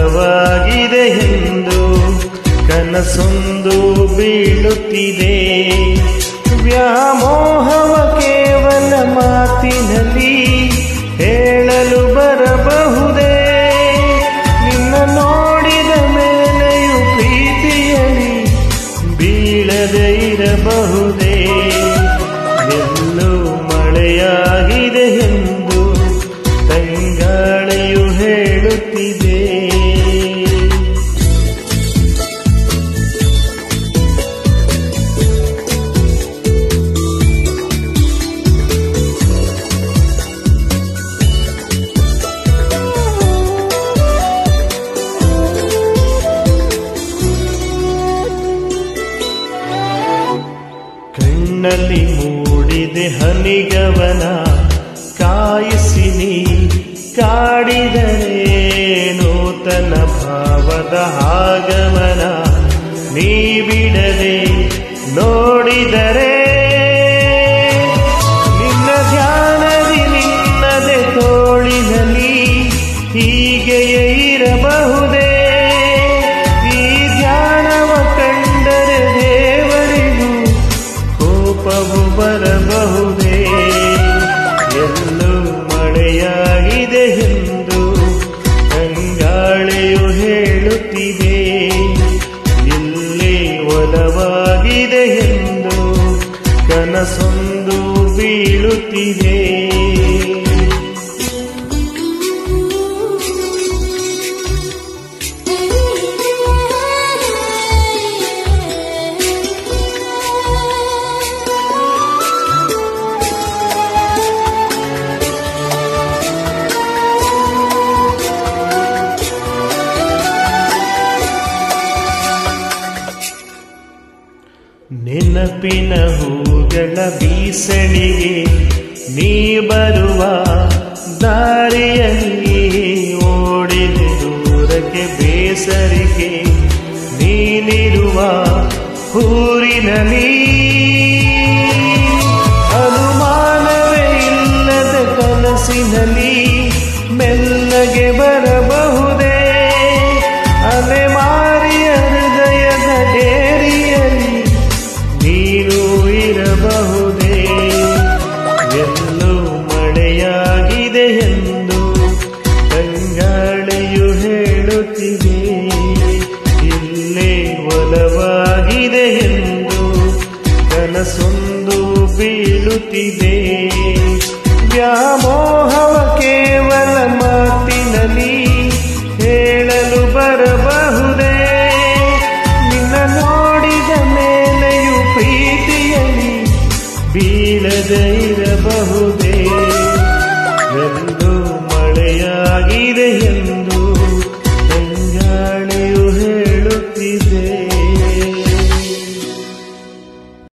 ಒಲವಾಗಿದೆ ಎಂದು ಕನಸೊಂದು ಬೀಳುತ್ತಿದೆ ವ್ಯಾಮೋಹವ ಕೇವಲ ಮಾತಿನಲ್ಲಿ ಹೇಳಲು ಬರಬಹುದೇ ನಿನ್ನ ನೋಡಿದ ಮೇಲೆಯೂ ಪ್ರೀತಿಯಲಿ ಬೀಳದೆ ಇರಬಹುದೇ ಎಲ್ಲೂ ಮಳೆಯಾಗಿದೆ ಎಂದು ತಂಗಾಳೆಯು ಹೇಳುತ್ತಿದೆ ಕಣ್ಣಲ್ಲಿ ಮೂಡಿದೆ ಹನಿಗವನ ಕಾಯಿಸಿ ನೀ ಕಾಡಿದರೆ ನೂತನ ಭಾವದ ಆಗಮನ ನೀ ಬಿಡದೆ ನೋಡಿದರೆ ನಿನ್ನ ಧ್ಯಾನದಿ ನಿನ್ನದೆ ತೋಳಿನಲ್ಲಿ ಹೀಗೆಯೇ ಇರಬಹುದೇ ಈ ಧ್ಯಾನವ ಕಂಡರೆ ದೇವರಿಗೂ ಕೋಪವು ಬರಬಹುದೇ ಎಲ್ಲೂ ಮಳೆಯಾಗಿದೆ ಎಂದು ಕಂಗಾಳೆಯು ಹೇಳುತ್ತಿದೆ ಇಲ್ಲಿ ಒಲವಾಗಿದೆ ಎಂದು ಕನಸೊಂದು ಬೀಳುತ್ತಿದೆ ನೆನಪಿನ ಹೂಗಳ ಬೀಸಣಿಗೆ ನೀ ಬರುವ ದಾರಿಯಲ್ಲಿ ಓಡಿದೆ ದೂರಕ್ಕೆ ಬೇಸರಿಗೆ ನೀನಿರುವ ಊರಿನಲ್ಲಿ ಅನುಮಾನವೇ ಇಲ್ಲದ ಕನಸಿನಲ್ಲಿ ಮೆಲ್ಲಗೆ ಬರಬಹುದೇ ಅಲೆ ಮಾರಿಯ ಹೃದಯದ ಡೇರಿಯಲ್ಲಿ ನೀನು ಇರಬಹುದೇ ಎಲ್ಲೂ ಮಳೆಯಾಗಿದೆ ಎಂದು ತಂಗಾಳೆಯು ಹೇಳುತ್ತಿದೆ ಇಲ್ಲೇ ಒಲವಾಗಿದೆ ಎಂದು ಕನಸೊಂದು ಬೀಳುತ್ತಿದೆ ವ್ಯಾಮೋಹವ ಕೇವಲ ಮಾತಿನಲ್ಲಿ ಹೇಳಲು ಬರಬಹುದೇ ನಿನ್ನ ನೋಡಿದ ಮೇಲೆಯೂ ಪ್ರೀತಿಯಲ್ಲಿ ಬೀಳದೆ